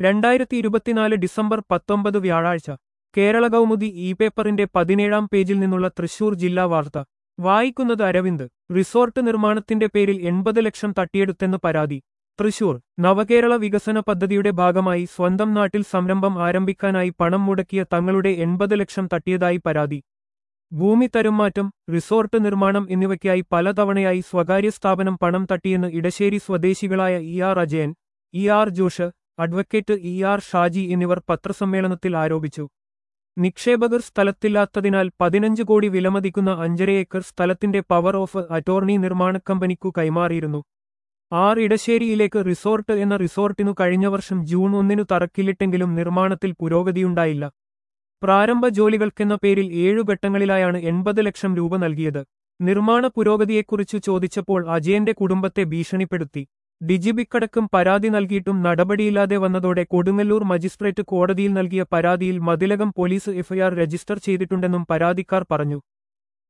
രണ്ടായിരത്തി ഇരുപത്തിനാല് ഡിസംബർ പത്തൊമ്പത് വ്യാഴാഴ്ച കേരള കൗമുദി ഇ പേപ്പറിന്റെ പതിനേഴാം പേജിൽ നിന്നുള്ള തൃശൂർ ജില്ലാ വാർത്ത വായിക്കുന്നത് അരവിന്ദ് റിസോർട്ട് നിർമ്മാണത്തിന്റെ പേരിൽ എൺപത് ലക്ഷം തട്ടിയെടുത്തെന്ന് പരാതി തൃശൂർ നവകേരള വികസന പദ്ധതിയുടെ ഭാഗമായി സ്വന്തം നാട്ടിൽ സംരംഭം ആരംഭിക്കാനായി പണം മുടക്കിയ തങ്ങളുടെ എൺപത് ലക്ഷം തട്ടിയതായി പരാതി ഭൂമി തരംമാറ്റം റിസോർട്ട് നിർമ്മാണം എന്നിവയ്ക്കായി പലതവണയായി സ്വകാര്യ സ്ഥാപനം പണം തട്ടിയെന്ന് ഇടശ്ശേരി സ്വദേശികളായ E R Ajayan E R Josh advocate E R Shaji എന്നിവർ പത്രസമ്മേളനത്തിൽ ആരോപിച്ചു നിക്ഷേപകർ സ്ഥലത്തില്ലാത്തതിനാൽ പതിനഞ്ച് കോടി വിലമതിക്കുന്ന അഞ്ചര ഏക്കർ സ്ഥലത്തിന്റെ പവർ ഓഫ് അറ്റോർണി നിർമ്മാണ കമ്പനിക്കു കൈമാറിയിരുന്നു ആർ ഇടശ്ശേരിയിലേക്ക് റിസോർട്ട് എന്ന റിസോർട്ടിനു കഴിഞ്ഞ വർഷം ജൂൺ ഒന്നിനു തറക്കില്ലിട്ടെങ്കിലും നിർമ്മാണത്തിൽ പുരോഗതിയുണ്ടായില്ല പ്രാരംഭ ജോലികൾക്കെന്ന പേരിൽ ഏഴു ഘട്ടങ്ങളിലായാണ് എൺപത് ലക്ഷം രൂപ നൽകിയത് നിർമ്മാണ പുരോഗതിയെക്കുറിച്ചു ചോദിച്ചപ്പോൾ അജയന്റെ കുടുംബത്തെ ഭീഷണിപ്പെടുത്തി ഡിജിബിക്കടക്കം പരാതി നൽകിയിട്ടും നടപടിയില്ലാതെ വന്നതോടെ കൊടുങ്ങല്ലൂർ മജിസ്ട്രേറ്റ് കോടതിയിൽ നൽകിയ പരാതിയിൽ മതിലകം പോലീസ് എഫ്ഐആർ രജിസ്റ്റർ ചെയ്തിട്ടുണ്ടെന്നും പരാതിക്കാർ പറഞ്ഞു